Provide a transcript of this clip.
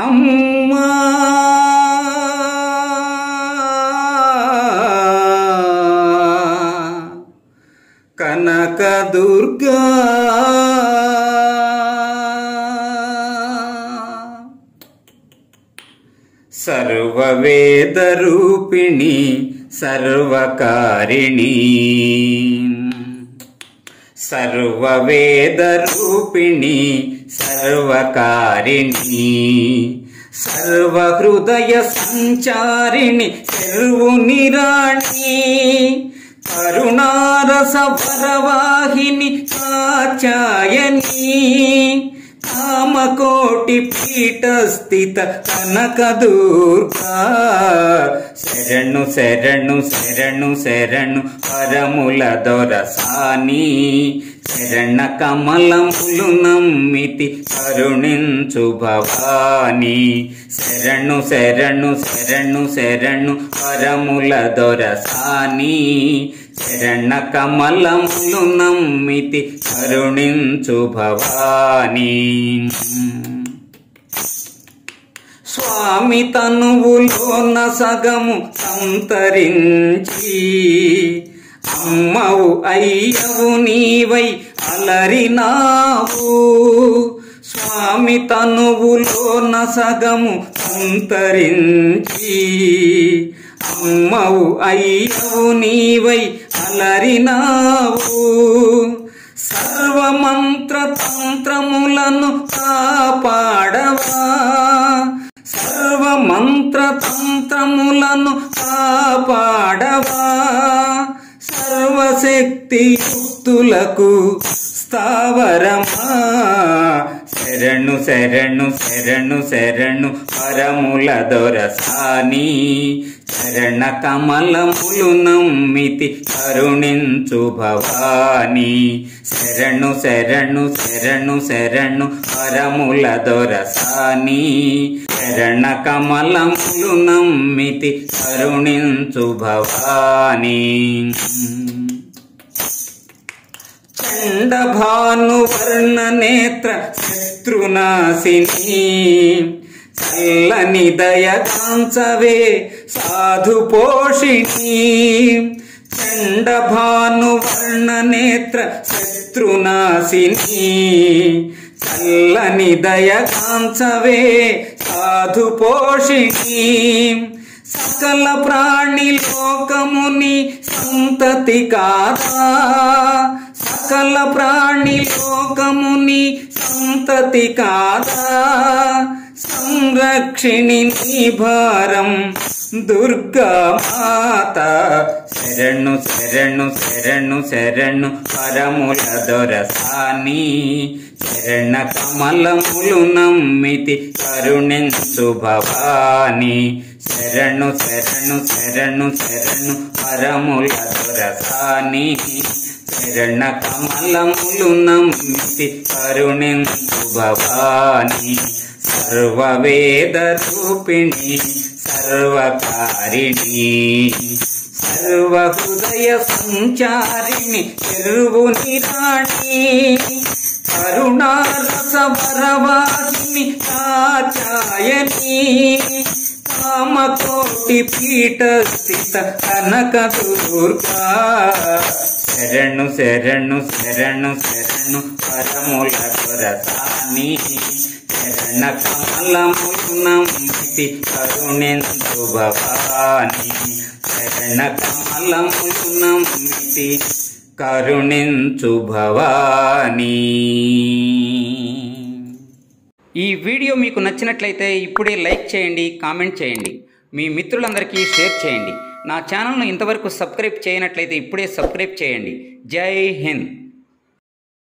అమ్మా కనక దుర్గా సర్వవేదరూపిణి సర్వకారిణి సర్వవేదరూపిణి సర్వకారిణి సర్వహృదయ సంచారిణి సర్వునిరాణి కరుణారస భరవాహిని కాచాయని కామకోటి పీఠ స్థిత కనక దుర్గా శరణు శరణు శరణు శరణు పరముల దొరసాని శరణ కమలములు నమ్మితి కరుణించు భవాని శరణు శరణు శరణు శరణు పరముల దొరసాని శరణ కమలములు నమ్మితి కరుణించు భవాని స్వామి తనువులోన సగము సంతరించి అమ్మవు అయ్యవు నీవై అలరినావు స్వామి తనువులోన సగము సంతరించి అమ్మవు అయ్యవు నీవై అలరినావు సర్వమంత్ర తంత్రములను కాపాడవా సర్వమంత్ర తంత్రములను కాపాడవా సర్వశక్తి యుక్తులకు స్థావరమా శరణు శరణు శరణు శరణు పరముల దొరసాని శరణ కమలములు నమ్మితి కరుణించు భవాని శరణు శరణు శరణు శరణు పరముల దొరసాని శరణ కమలములు నమ్మితి కరుణించు భవాని చండభానువర్ణ నేత్ర శత్రునాశిని చల్లని దయకాంచవే సాధు పోషిణి చండభానువర్ణ నేత్ర శత్రునాశిని చల్లని దయకాంచవే సాధు పోషిణి సకల ప్రాణి లోకముని సంతతి కాదా సకల ప్రాణి లోకముని సంతతి కాదా సంరక్షిణి నీ భారం దుర్గా మాత శరణు శరణు శరణు శరణు పరముల దొరసాని శరణ కమలములు నమ్మితి కరుణించు భవాని శరణు శరణు శరణు శరణు పరముల దొరసాని శరణ కమలములు నమ్మితి కరుణించు భవాని సర్వవేద రూపిణి సర్వకారిణి సర్వహృదయ సంచారిణి చెరువుని రాణి కరుణారస వరవాసిని కాచాయని కామకోటి పీఠ స్థిత కనక దుర్గా శరణు శరణు శరణు శరణు పరముల కొరసాని శరణ కమలములు నమ్మితి కరుణించు భవాని శరణ కమలములు నమ్మితి కరుణించు భవాని ఈ వీడియో మీకు నచ్చినట్లయితే ఇప్పుడే లైక్ చేయండి కామెంట్ చేయండి మీ మిత్రులందరికీ షేర్ చేయండి నా ఛానల్ను ఇంతవరకు సబ్స్క్రైబ్ చేయనట్లయితే ఇప్పుడే సబ్స్క్రైబ్ చేయండి జై హింద్